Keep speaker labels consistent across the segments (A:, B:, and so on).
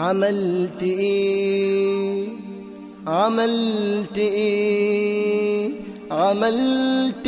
A: عملت ايه عملت ايه عملت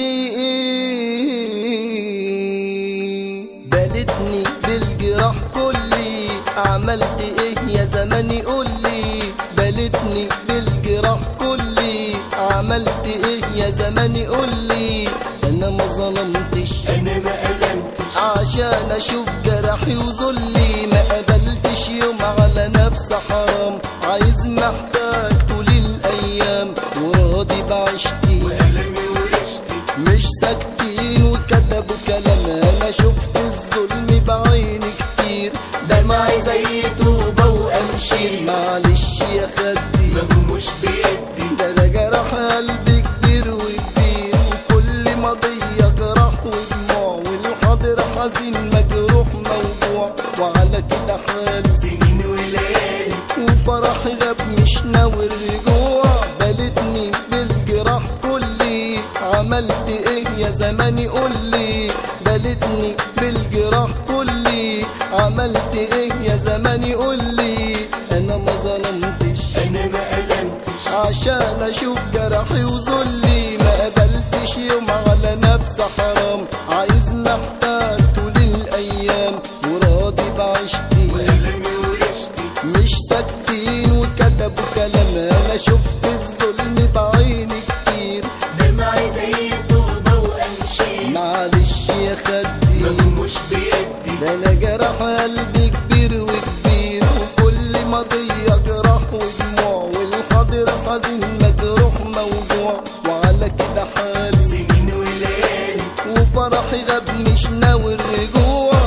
A: ايه بلتني بالجراح كلي عملت ايه يا زماني قولي بلتني بالجراح كلي عملت ايه يا زماني قولي انا ما ظلمتش
B: انا ما ألمتش
A: عشان اشوف جرحي وذلي ما قبلتش يوم على نفسي حرام عايز محتاج طول الايام وراضي بعشتي
B: وألمي ورشتي
A: مش ساكتين وكتبوا كلام انا شفت الظلم بعيني كتير دمعي زي طوبة وامشير معلش يا خدي
B: ما هو مش بيدي
A: ده انا جرح قلبي كبير وكبير وكل ماضية جرح ودموع والحاضر حزين مجروح موجوع وعلى كده حالي
B: سنين وليالي
A: وفرحي غاب مش ناوي الرجوع بلتني بالجراح كلي عملت ايه يا زماني قولي بلتني بالجراح كلي عملت ايه يا زماني قولي انا ما ظلمتش
B: انا ما ألمتش
A: عشان اشوف جرحي وذلي ما قبلتش يوم على نفسي حرام عايز محتاج طول الايام وراضي بعشتي
B: وألمي ورشتي
A: مش ساكتين وكتبوا كلام انا شفت الظلم بعيني كتير
B: دمعي زي طوبة وأمشي
A: معلش يا خدي
B: ما هو مش بيدي
A: ده انا جرح قلبي كبير وكبير وكل ماضية جراح ودموع والحاضر حزين مجروح موجوع وعلى كده حالي
B: سنين وليالي
A: وفرحي غاب مش ناوي الرجوع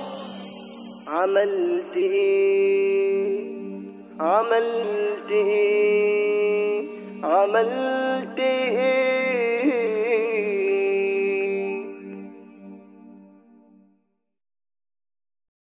A: عملت ايه عملت ايه عملت ايه